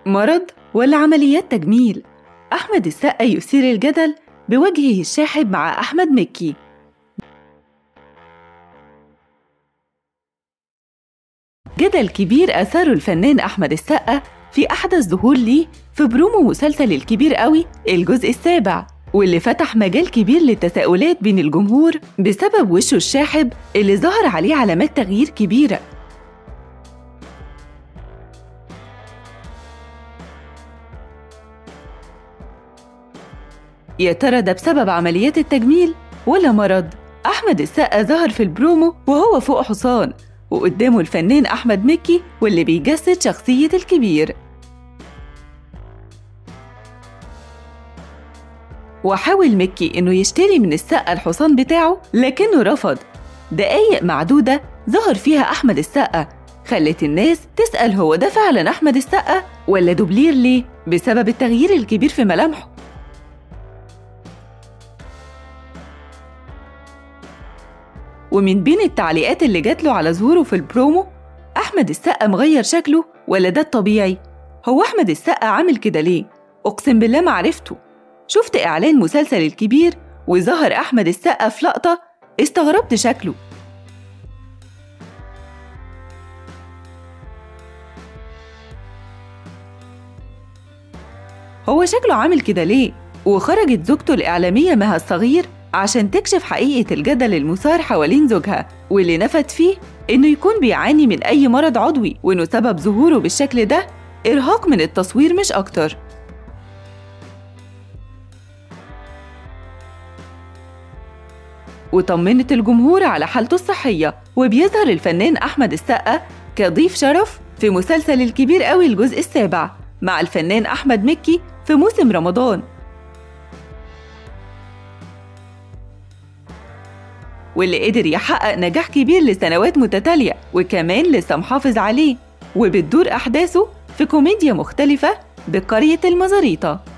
مرض ولا عمليات تجميل؟ أحمد السقا يثير الجدل بوجهه الشاحب مع أحمد مكي جدل كبير أثاره الفنان أحمد السقا في أحدث ظهور ليه في برومو مسلسل الكبير قوي الجزء السابع واللي فتح مجال كبير للتساؤلات بين الجمهور بسبب وشه الشاحب اللي ظهر عليه علامات تغيير كبيرة يا ترى ده بسبب عمليات التجميل ولا مرض؟ أحمد السقا ظهر في البرومو وهو فوق حصان وقدامه الفنان أحمد مكي واللي بيجسد شخصية الكبير وحاول مكي إنه يشتري من السقا الحصان بتاعه لكنه رفض دقايق معدودة ظهر فيها أحمد السقا خلت الناس تسأل هو ده فعلا أحمد السقا ولا دوبلير ليه بسبب التغيير الكبير في ملامحه ومن بين التعليقات اللي جات له على ظهوره في البرومو أحمد السقا مغير شكله ولا ده الطبيعي؟ هو أحمد السقا عامل كده ليه؟ أقسم بالله ما عرفته شفت إعلان مسلسل الكبير وظهر أحمد السقا في لقطة استغربت شكله هو شكله عامل كده ليه؟ وخرجت زوجته الإعلامية مها الصغير عشان تكشف حقيقة الجدل المثار حوالين زوجها واللي نفت فيه إنه يكون بيعاني من أي مرض عضوي وإنه سبب ظهوره بالشكل ده إرهاق من التصوير مش أكتر وطمنت الجمهور على حالته الصحية وبيظهر الفنان أحمد السقا كضيف شرف في مسلسل الكبير قوي الجزء السابع مع الفنان أحمد مكي في موسم رمضان واللي قدر يحقق نجاح كبير لسنوات متتالية وكمان لسه محافظ عليه وبتدور أحداثه في كوميديا مختلفة بقرية المزاريطة